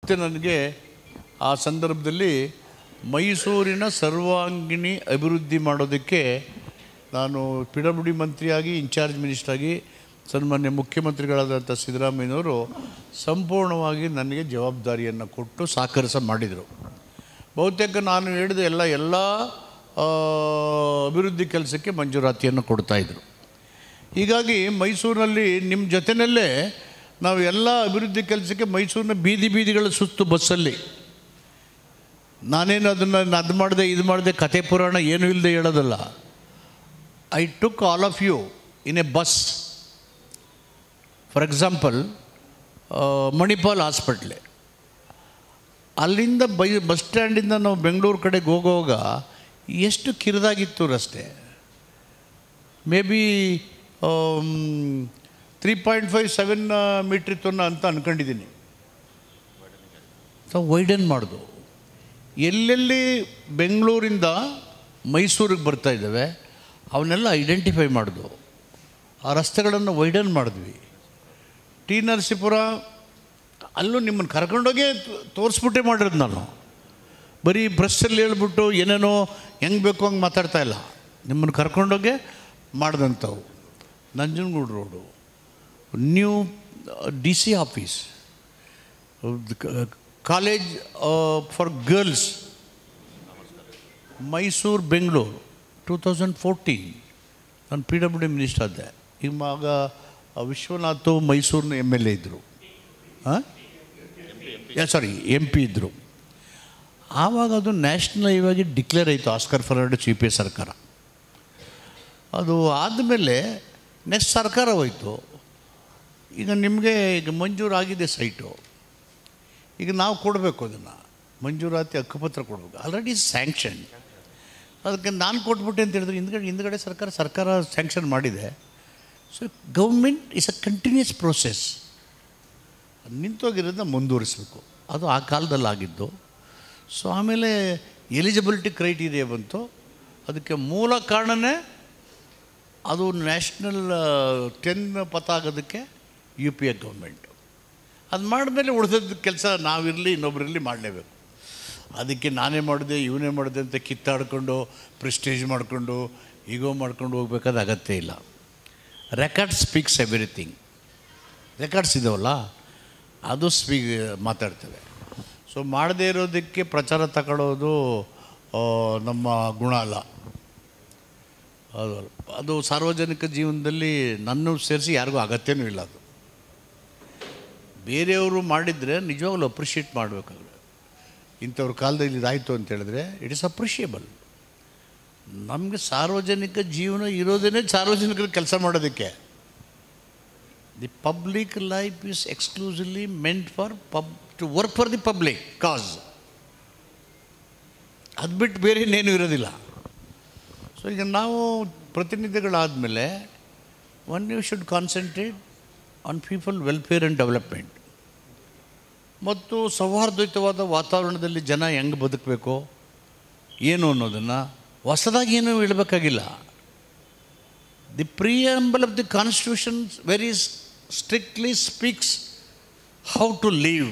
ಮತ್ತೆ ನನಗೆ ಆ ಸಂದರ್ಭದಲ್ಲಿ ಮೈಸೂರಿನ ಸರ್ವಾಂಗೀಣಿ ಅಭಿವೃದ್ಧಿ ಮಾಡೋದಕ್ಕೆ ನಾನು ಪಿ ಡಬ್ಲ್ಯೂ ಡಿ ಮಂತ್ರಿಯಾಗಿ ಇನ್ಚಾರ್ಜ್ ಮಿನಿಸ್ಟ್ರಾಗಿ ಸನ್ಮಾನ್ಯ ಮುಖ್ಯಮಂತ್ರಿಗಳಾದಂಥ ಸಿದ್ದರಾಮಯ್ಯನವರು ಸಂಪೂರ್ಣವಾಗಿ ನನಗೆ ಜವಾಬ್ದಾರಿಯನ್ನು ಕೊಟ್ಟು ಸಹಕರಿಸ ಮಾಡಿದರು ಬಹುತೇಕ ನಾನು ಹೇಳಿದ ಎಲ್ಲ ಎಲ್ಲ ಆ, ಅಭಿವೃದ್ಧಿ ಕೆಲಸಕ್ಕೆ ಮಂಜೂರಾತಿಯನ್ನು ಕೊಡ್ತಾಯಿದ್ರು ಹೀಗಾಗಿ ಮೈಸೂರಿನಲ್ಲಿ ನಿಮ್ಮ ಜೊತೆಯಲ್ಲೇ ನಾವು ಎಲ್ಲ ಅಭಿವೃದ್ಧಿ ಕೆಲಸಕ್ಕೆ ಮೈಸೂರಿನ ಬೀದಿ ಬೀದಿಗಳ ಸುತ್ತು ಬಸ್ಸಲ್ಲಿ ನಾನೇನು ಅದನ್ನು ಅದು ಮಾಡಿದೆ ಇದು ಮಾಡಿದೆ ಕತೆ ಪುರಾಣ ಏನೂ ಇಲ್ಲದೆ ಹೇಳೋದಲ್ಲ I took all of you in a bus for example Manipal ಹಾಸ್ಪಿಟ್ಲೆ ಅಲ್ಲಿಂದ ಬೈ ಬಸ್ ಸ್ಟ್ಯಾಂಡಿಂದ ನಾವು ಬೆಂಗಳೂರು ಕಡೆಗೆ ಹೋಗುವಾಗ ಎಷ್ಟು ಕಿರಿದಾಗಿತ್ತು ರಸ್ತೆ maybe three point five seven metre ಇತ್ತು ಅನ್ನೋ ಅಂತ ಅಂದ್ಕೊಂಡಿದ್ದೀನಿ ಸೊ ವೈಡನ್ ಮಾಡ್ದು ಎಲ್ಲೆಲ್ಲಿ ಬೆಂಗಳೂರಿಂದ ಮೈಸೂರಿಗೆ ಬರ್ತಾ ಇದ್ದಾವೆ ಅವನ್ನೆಲ್ಲ ಐಡೆಂಟಿಫೈ ಮಾಡಿದ್ವು ಆ ರಸ್ತೆಗಳನ್ನು ವೈಡನ್ ಮಾಡಿದ್ವಿ ಟಿ ನರಸೀಪುರ ಅಲ್ಲೂ ನಿಮ್ಮನ್ನು ಕರ್ಕೊಂಡೋಗೇ ತೋರಿಸ್ಬಿಟ್ಟೆ ಮಾಡಿರೋದು ನಾನು ಬರೀ ಬ್ರಷಲ್ಲಿ ಹೇಳ್ಬಿಟ್ಟು ಏನೇನೋ ಹೆಂಗೆ ಬೇಕು ಹಂಗೆ ಮಾತಾಡ್ತಾ ಇಲ್ಲ ನಿಮ್ಮನ್ನು ಕರ್ಕೊಂಡೋಗೆ ಮಾಡಿದಂಥವು Nanjangud road new D C office college for girls Mysore Bengaluru two thousand fourteen ನಾನು ಪಿ ಡಬ್ಲ್ಯೂ ಡಿ ಮಿನಿಸ್ಟರ್ ಆದೆ ಇವಾಗ ವಿಶ್ವನಾಥ್ ಮೈಸೂರಿನ ಎಮ್ ಎಲ್ ಎ ಇದ್ದರು ಹಾಂ ಸಾರಿ ಎಮ್ ಪಿ ಇದ್ದರು ಆವಾಗ ಅದು ನ್ಯಾಷನಲ್ ಹೈವಾಗಿ ಡಿಕ್ಲೇರ್ ಆಯಿತು Oscar Fernandes U P A ಸರ್ಕಾರ ಅದು ಆದಮೇಲೆ ನೆಕ್ಸ್ಟ್ ಸರ್ಕಾರ ಹೋಯಿತು ಈಗ ನಿಮಗೆ ಈಗ ಮಂಜೂರಾಗಿದೆ ಸೈಟು ಈಗ ನಾವು ಕೊಡಬೇಕು ಅದನ್ನು ಮಂಜೂರಾತಿ ಹಕ್ಕುಪತ್ರ ಕೊಡಬೇಕು ಆಲ್ರೆಡಿ ಸ್ಯಾಂಕ್ಷನ್ ಅದಕ್ಕೆ ನಾನು ಕೊಟ್ಬಿಟ್ಟೆ ಅಂತ ಹೇಳಿದ್ರೆ ಹಿಂದ್ಗಡೆ ಹಿಂದ್ಗಡೆ ಸರ್ಕಾರ ಸರ್ಕಾರ ಸ್ಯಾಂಕ್ಷನ್ ಮಾಡಿದೆ so government is a continuous process ನಿಂತೋಗಿರೋದನ್ನ ಮುಂದುವರಿಸಬೇಕು ಅದು ಆ ಕಾಲದಲ್ಲಿ ಆಗಿದ್ದು ಸೊ ಆಮೇಲೆ ಎಲಿಜಿಬಿಲಿಟಿ ಕ್ರೈಟೀರಿಯಾ ಬಂತು ಅದಕ್ಕೆ ಮೂಲ ಕಾರಣನೇ ಅದು ನ್ಯಾಷನಲ್ ಟೆನ್ ಪಥ ಆಗೋದಕ್ಕೆ ಯು ಪಿ ಎ ಗೌರ್ಮೆಂಟು ಅದು ಮಾಡಿದ್ಮೇಲೆ ಉಳಿದದ್ದು ಕೆಲಸ ನಾವಿರಲಿ ಇನ್ನೊಬ್ಬರಿರಲಿ ಮಾಡಲೇಬೇಕು ಅದಕ್ಕೆ ನಾನೇ ಮಾಡಿದೆ ಇವನೇ ಮಾಡಿದೆ ಅಂತ ಕಿತ್ತಾಡ್ಕೊಂಡು ಪ್ರೆಸ್ಟೇಜ್ ಮಾಡಿಕೊಂಡು ಈಗೋ ಮಾಡ್ಕೊಂಡು ಹೋಗ್ಬೇಕಾದ ಅಗತ್ಯ ಇಲ್ಲ ರೆಕಾರ್ಡ್ ಸ್ಪೀಕ್ಸ್ ಎವ್ರಿಥಿಂಗ್ ರೆಕಾರ್ಡ್ಸ್ ಇದಾವಲ್ಲ ಅದು ಸ್ಪೀ ಮಾತಾಡ್ತೇವೆ ಸೊ ಮಾಡದೇ ಇರೋದಕ್ಕೆ ಪ್ರಚಾರ ತಗೊಳ್ಳೋದು ಆ, ನಮ್ಮ ಗುಣ ಅಲ್ಲ ಅದು ಅದು ಸಾರ್ವಜನಿಕ ಜೀವನದಲ್ಲಿ ನನ್ನೂ ಸೇರಿಸಿ ಯಾರಿಗೂ ಅಗತ್ಯನೂ ಇಲ್ಲ ಅದು ಬೇರೆಯವರು ಮಾಡಿದರೆ ನಿಜವಾಗ್ಲೂ ಅಪ್ರಿಷಿಯೇಟ್ ಮಾಡಬೇಕಾದ್ರೆ ಇಂಥವ್ರ ಕಾಲದಲ್ಲಿ ಇದಾಯಿತು ಅಂತ ಹೇಳಿದ್ರೆ ಇಟ್ ಇಸ್ ಅಪ್ರಿಷಿಯೇಬಲ್ ನಮಗೆ ಸಾರ್ವಜನಿಕ ಜೀವನ ಇರೋದೇ ಸಾರ್ವಜನಿಕರು ಕೆಲಸ ಮಾಡೋದಕ್ಕೆ the public life is exclusively meant for pub to work for the public cause ಅದು ಬಿಟ್ಟು ಬೇರೆ ಇನ್ನೇನು ಇರೋದಿಲ್ಲ ಸೊ ಈಗ ನಾವು ಪ್ರತಿನಿಧಿಗಳಾದಮೇಲೆ one you should concentrate on people welfare and development ಮತ್ತು ಸೌಹಾರ್ದಯುತವಾದ ವಾತಾವರಣದಲ್ಲಿ ಜನ ಹೆಂಗೆ ಬದುಕಬೇಕು ಏನು ಅನ್ನೋದನ್ನು ಹೊಸದಾಗಿ ಏನೂ ಹೇಳಬೇಕಾಗಿಲ್ಲ the preamble of the constitution very strictly speaks how to leave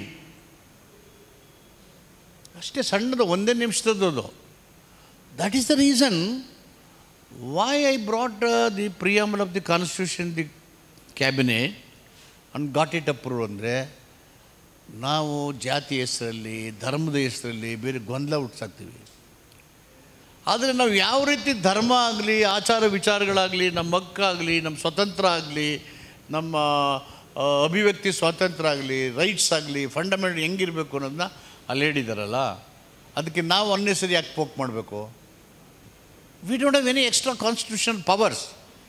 ಅಷ್ಟೇ ಸಣ್ಣದು ಒಂದೇ ನಿಮಿಷದದ್ದು ಅದು that is the reason why I brought the preamble of the constitution the cabinet and got it approve ಅಂದರೆ ನಾವು ಜಾತಿ ಹೆಸರಲ್ಲಿ ಧರ್ಮದ ಹೆಸರಲ್ಲಿ ಬೇರೆ ಗೊಂದಲ ಹುಟ್ಸಾಕ್ತೀವಿ ಆದರೆ ನಾವು ಯಾವ ರೀತಿ ಧರ್ಮ ಆಗಲಿ ಆಚಾರ ವಿಚಾರಗಳಾಗಲಿ ನಮ್ಮ ಹಕ್ಕಾಗಲಿ ನಮ್ಮ ಸ್ವತಂತ್ರ ಆಗಲಿ ನಮ್ಮ ಆ, ಅಭಿವ್ಯಕ್ತಿ ಸ್ವಾತಂತ್ರ್ಯ ಆಗಲಿ ರೈಟ್ಸ್ ಆಗಲಿ ಫಂಡಮೆಂಟಲ್ ಹೆಂಗಿರಬೇಕು ಅನ್ನೋದನ್ನ ಅಲ್ಲಿ ಹೇಳಿದಾರಲ್ಲ ಅದಕ್ಕೆ ನಾವು ಅನ್ನೆಸರಿ ಯಾಕೆ ಪೋಕ್ ಮಾಡಬೇಕು we don't have any extra constitution powers